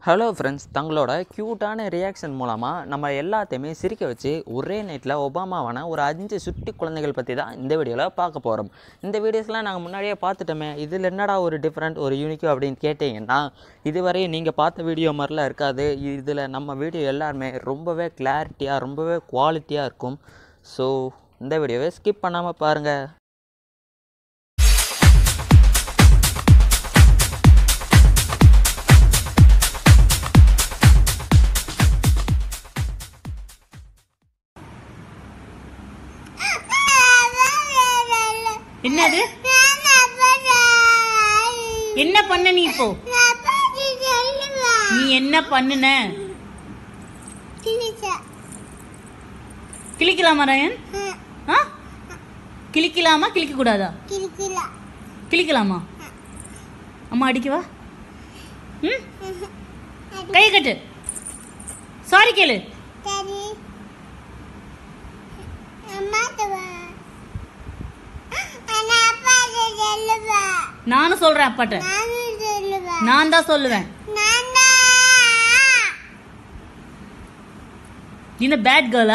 Hello friends தங்களோட க்யூட்டான reaction மூலமாக நம்ம எல்லாத்தையுமே சிரிக்க வச்சு ஒரே நைட்டில் ஒபாமாவான ஒரு அஞ்சு சுட்டி குழந்தைகள் பற்றி தான் இந்த வீடியோவில் பார்க்க போகிறோம் இந்த வீடியோஸ்லாம் நாங்கள் முன்னாடியே பார்த்துட்டோமே இதில் என்னடா ஒரு டிஃப்ரெண்ட் ஒரு யூனிக்கோ அப்படின்னு கேட்டிங்கன்னா இதுவரை நீங்கள் பார்த்த வீடியோ மாதிரிலாம் இருக்காது இதில் நம்ம வீடியோ எல்லாருமே ரொம்பவே கிளாரிட்டியாக ரொம்பவே குவாலிட்டியாக இருக்கும் ஸோ இந்த வீடியோவை ஸ்கிப் பண்ணாமல் பாருங்கள் என்னது என்ன பண்ண நீ இப்போ நீ என்ன பண்ணுன கிளிக்கலாமா ரயன் ஆ கிளிக்கலாமா கிளிக்க கூடாதா கிளிக்கலாமா அம்மா அடிக்கவா ம் கை கட்டு சாரி கேளு நானும் சொல்றேன் அப்பாட்ட நான் தான் சொல்லுவேன் நீ என்ன பேட் கேர்ளா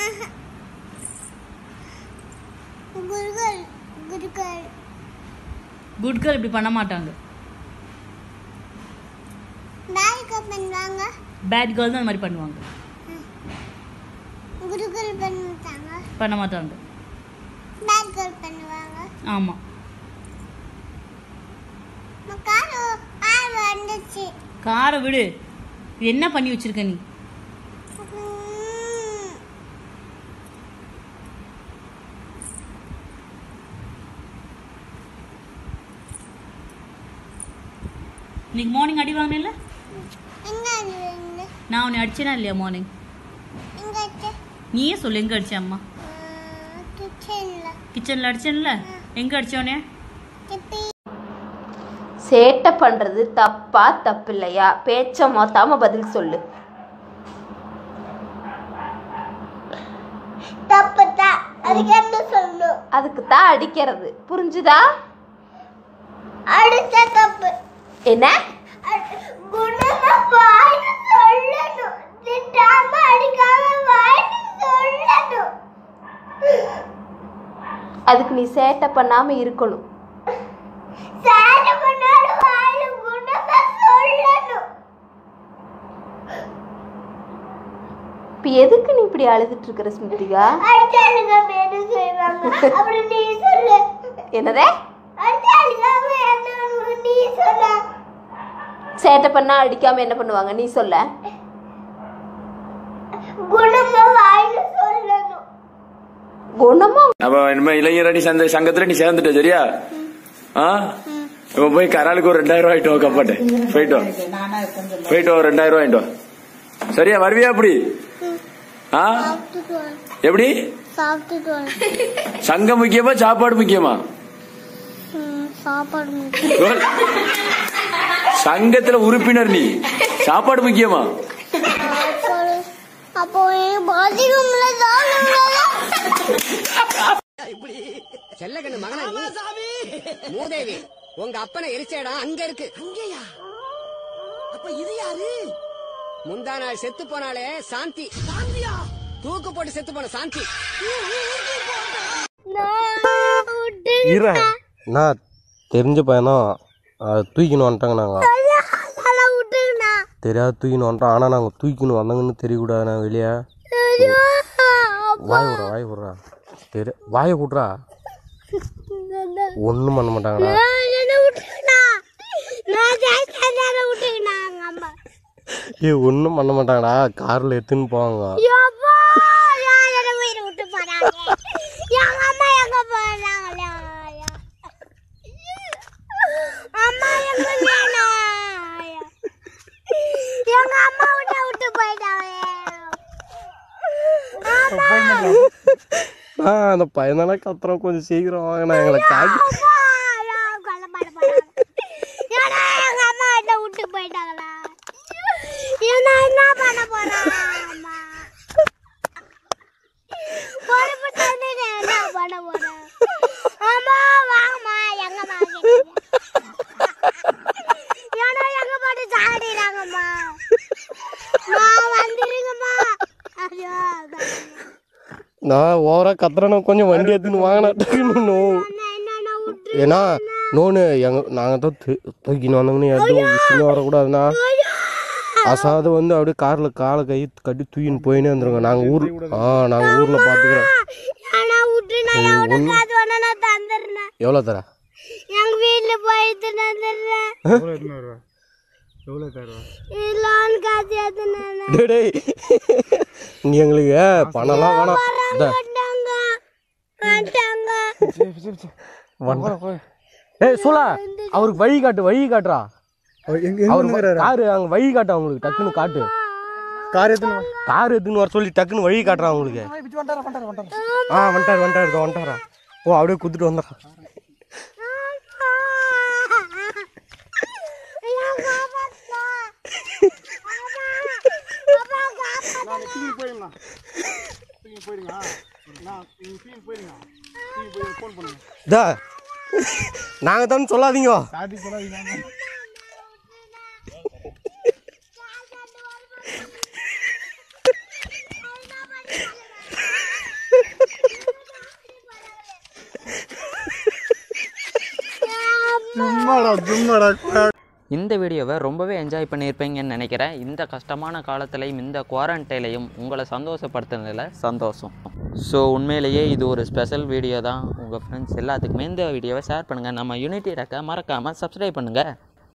குட் கேர்ள் இப்படி பண்ண மாட்டாங்க பண்ணுவாங்க பேட் கேர்ள் தான் அந்த மாதிரி பண்ணுவாங்க குருகுல் பண்ணுவாங்க பண்ண மாட்டாங்க பேட் கேர்ள் பண்ணுவாங்க ஆமா காரு ஆள் வந்துச்சு காரை விடு இது என்ன பண்ணி வச்சிருக்க நீ உம். இன்னைக்கு மார்னிங் அடி வாங்கினேன்ல எங்க அது வந்து? நான் உன்னை அடிச்சேனா இல்லையா மார்னிங் எங்க இருக்கு? நீயே சொல்லு எங்க அடிச்ச அம்மா உம், கிச்சன்ல. கிச்சன்ல அடிச்சேன்ல எங்க அடிச்சோனே இப்பி. சேட்டை பண்றது தப்பா தப்பு இல்லையா பேச்ச மாத்தாம பதில் சொல்லு தப்புதான். அதுக்கு என்ன சொல்லணும்? அதுக்கு தான் அடிக்கிறது புரிஞ்சுதா அடுத்த தப்பு. என்ன அடு- குணமா வாய்னு சொல்லணும். திட்டாம அடிக்காம வாய்னு சொல்லணும். அதுக்கு நீ சேட்டை பண்ணாம இருக்கணும் சேட்டை பண்ணாலும் வாயில குணமா சொல்லணும். இப்ப எதுக்கு நீ இப்படி அழுதுட்டு இருக்கிற ஸ்மிருதிகா அடிச்சாலுங்க என்ன செய்வாங்க அப்படி நீ சொல்லு என்னதே அடிச்சாலுங்க என்ன நீ சொல்ல சேட்டை பண்ணா அடிக்காம என்ன பண்ணுவாங்க நீ சொல்ல குணமா வாயில சொல்லணும் குணமா அப்ப இனிமே இளைஞரணி சந்த சங்கத்துல நீ சேர்ந்துட்ட சரியா ஆ இப்ப போய் கராலுக்கு ஒரு ரெண்டாயிரம் ரூபாய் ஆயிட்டு வா கப்பாட்டு போயிட்டு வா போயிட்டு வா ஒரு ரெண்டாயிரம் ரூபாய் ஆயிட்டு வா சரியா வருவியா அப்படி ஆ எப்படி சாப்பிட்டுட்டு வரேன் சங்கம் முக்கியமா சாப்பாடு முக்கியமா சாப்பாடு கோல். சங்கத்துல உறுப்பினர் நீ சாப்பாடு முக்கியமா சாப்பாடு அப்போ என் பாதிக்கும்ல செல்லகண்ணு மகனா நீ மூதேவி உங்க அப்பனை எரிச்ச இடம் அங்க இருக்கு அங்கேயா அப்ப இது யாரு முந்தா நாள் செத்து போனாலே சாந்தி சாந்தியா தூக்கு போட்டு செத்து போன சாந்தி இரு நான் தெரிஞ்ச பையனா அது தூக்கின்னு வந்துட்டாங்க நாங்கள் விட்டுருண்ணா தெரியாது தூக்கின்னு வந்துட்டோம் ஆனால் நாங்கள் தூக்கின்னு வந்தாங்கன்னு தெரியக்கூடாது நான் வெளியே வாய் விட்றா வாய் விட்றா தெரி வாயை விட்றா ஒன்றும் பண்ண மாட்டாங்கடா என்ன விட்டுருண்ணா நான் ஜெயிச்சேன் விட்டுருண்ணா எங்க அம்மா ஏ ஒன்றும் பண்ண மாட்டாங்கடா காரில் எடுத்துன்னு போவாங்க யப்பா, யாரை உயிரை விட்டு போறாங்க? எங்க அம்மா எங்க போறாங்களா? அம்மா எங்க வேணா? எங்க அம்மா விட்டு விட்டு போயிட்டாங்க. ஆ அந்த பையன் தானே கத்துறோம் கொஞ்சம் சீக்கிரம் வாங்கண்ணா எங்களை காக்கி அப்பா, ஐயோ, கொலை பண்ண போறாங்க. ஏன்னா எங்க அம்மா விட்டு விட்டு போயிட்டாங்களா? ஏன்னா என்ன பண்ண போறாங்க அம்மா? பொறுப்பு தந்துட்டு என்ன பண்ண போறேன்? அம்மா, வாங்கம்மா, எங்கம்மா கேட்டீங்க? ஏன்னா எங்க பாட்டு சாடிறாங்கம்மா நான் ஓவரா கத்துறேன்னு கொஞ்சம் வண்டி எடுத்துன்னு வாங்கினா நோ என்னன்னா விட்டு ஏன்னா நோனு எங்க நாங்கள் தான் தூ- தூக்கின்னு வந்தோங்கன்னு எதுவும் விஷயம் வரக்கூடாதுண்ணா அசாது வந்து அப்படியே காரில் காலை கை கட்டி தூக்கின்னு போயினே வந்துருங்க நாங்கள் ஊர் ஆ நாங்கள் ஊரில் பார்த்துக்குறோம் ஏன்னா விட்டு நான் எவ்வளோ காசு வேணா நான் தந்துடுறேன் எவ்வளோ தர எங்க வீட்டுல போயிட்டு தந்துடுறேன் லோன் காசு எதுனால டேய், டேய் நீ எங்களுக்கு பணம்லாம் வேணாம் இந்தா. மாட்டாங்க மாட்டாங்க வந்தா- ஏய் சூலா அவருக்கு வழி காட்டு வழி காட்டுறா அவர் காரு அங்க வழி காட்டு அவங்களுக்கு டக்குன்னு காட்டு கார் எடுத்துன்னு கார் எடுத்துன்னு வர சொல்லி டக்குன்னு வழி காட்டுறான் அவங்களுக்கு ஆ வந்துட்டார் வந்துட்டார் இதோ வந்துட்டாரா ஓ அப்படியே குத்துட்டு வந்துடுறான் இதா நாங்க தான் சொல்லாதீங்க இந்த வீடியோவை ரொம்பவே என்ஜாய் பண்ணியிருப்பீங்கன்னு நினைக்கிறேன் இந்த கஷ்டமான காலத்துலையும் இந்த குவாரண்டைன்லையும் உங்களை சந்தோஷப்படுத்துனதில் சந்தோஷம் ஸோ உண்மையிலேயே இது ஒரு ஸ்பெஷல் வீடியோ தான் உங்கள் ஃப்ரெண்ட்ஸ் எல்லாத்துக்குமே இந்த வீடியோவை ஷேர் பண்ணுங்கள் நம்ம யூனிட்டி ரெக்க மறக்காமல் சப்ஸ்கிரைப் பண்ணுங்கள்